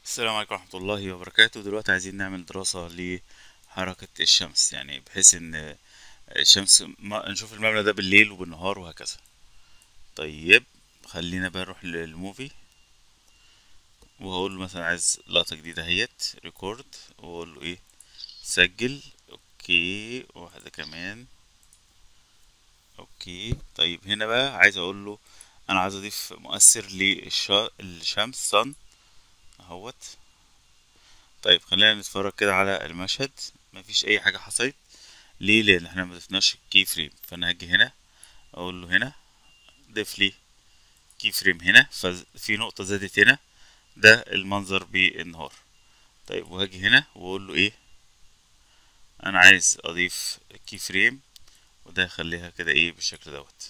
السلام عليكم ورحمة الله وبركاته دلوقتي عايزين نعمل دراسة لحركة الشمس يعني بحيث ان الشمس ما نشوف المبنى ده بالليل وبالنهار وهكذا طيب خلينا بقى نروح للموفي وهقول له مثلا عايز لقطة جديدة اهيت ريكورد واقول له ايه سجل اوكي واحدة كمان اوكي طيب هنا بقى عايز اقول له انا عايز اضيف مؤثر للشمس صن اهوت طيب خلينا نتفرج كده على المشهد مفيش اي حاجه حصلت ليه لان احنا ما ضفناش كي فريم فانا هاجي هنا اقول له هنا ضيف لي كي فريم هنا ففي نقطه زادت هنا ده المنظر بالنهار طيب وهاجي هنا واقول له ايه انا عايز اضيف كي فريم وده هخليها كده ايه بالشكل دوت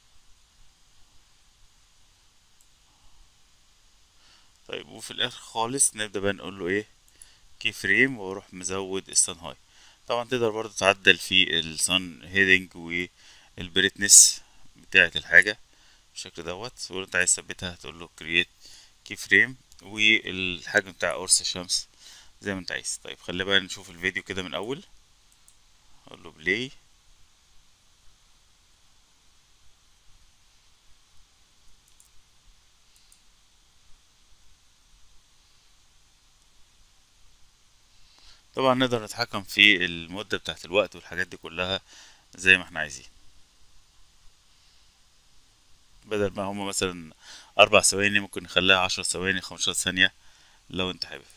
طيب وفي الاخر خالص نبدا بقى نقول له ايه كي فريم واروح مزود السن هاي طبعا تقدر برضو تعدل في السن هيدنج والبريتنس بتاعه الحاجه بالشكل دوت ولو انت عايز تثبتها هتقول له كرييت كي فريم والحجم بتاع قرص الشمس زي ما انت عايز طيب خلينا بقى نشوف الفيديو كده من اول اقول له بلاي طبعا نقدر نتحكم في المدة بتاعت الوقت والحاجات دي كلها زي ما احنا عايزين بدل ما هما مثلا أربع ثواني ممكن نخليها عشر ثواني خمستاشر ثانية لو انت حابب